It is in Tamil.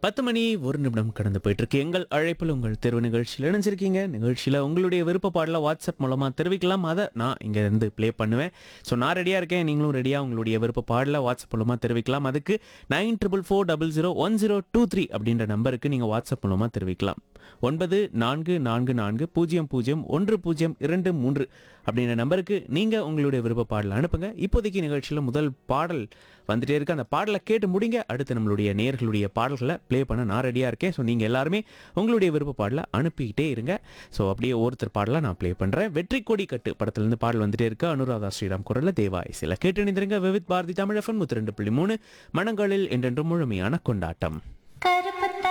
பத்து மணி ஒரு நிமிடம் கடந்து போயிட்டு இருக்கு எங்கள் அழைப்பில் உங்கள் தேர்வு நிகழ்ச்சியில் இணைஞ்சிருக்கீங்க நிகழ்ச்சியில் உங்களுடைய விருப்ப பாடல வாட்ஸ்அப் மூலமா தெரிவிக்கலாம் அதை நான் இங்க இருந்து ப்ளே பண்ணுவேன் ஸோ நான் ரெடியா இருக்கேன் நீங்களும் ரெடியா உங்களுடைய விருப்ப பாடல வாட்ஸ்அப் மூலமா தெரிவிக்கலாம் அதுக்கு nine triple four double zero one zero two three அப்படின்ற நம்பருக்கு நீங்க வாட்ஸ்அப் மூலமா தெரிவிக்கலாம் ஒன்பது நான்கு நான்கு நான்கு பூஜ்ஜியம் பூஜ்ஜியம் ஒன்று பூஜ்ஜியம் இரண்டு மூன்று அப்படின்ற நம்பருக்கு நீங்க உங்களுடைய விருப்ப பாடலை அனுப்புங்க இப்போதைக்கு நிகழ்ச்சியில் முதல் பாடல் வந்துட்டே இருக்கு அந்த பாடலை கேட்டு முடிங்க அடுத்து நம்மளுடைய நேர்களுடைய பாடல்களை ப்ளே பண்ண நான் ரெடியாக இருக்கேன் ஸோ நீங்கள் எல்லாருமே உங்களுடைய விருப்ப பாடலை அனுப்பிக்கிட்டே இருங்க ஸோ அப்படியே ஒருத்தர் பாடலை நான் ப்ளே பண்ணுறேன் வெற்றி கொடி கட்டு படத்துலேருந்து பாடல் வந்துட்டே இருக்கு அனுராதா ஸ்ரீராம் குரலில் தேவா இசையில் கேட்டு இணைந்திருங்க விவித் பாரதி தமிழ் எஃப்எம் நூற்றி ரெண்டு புள்ளி மூணு மனங்களில் என்றென்றும் முழுமையான கொண்டாட்டம் கரு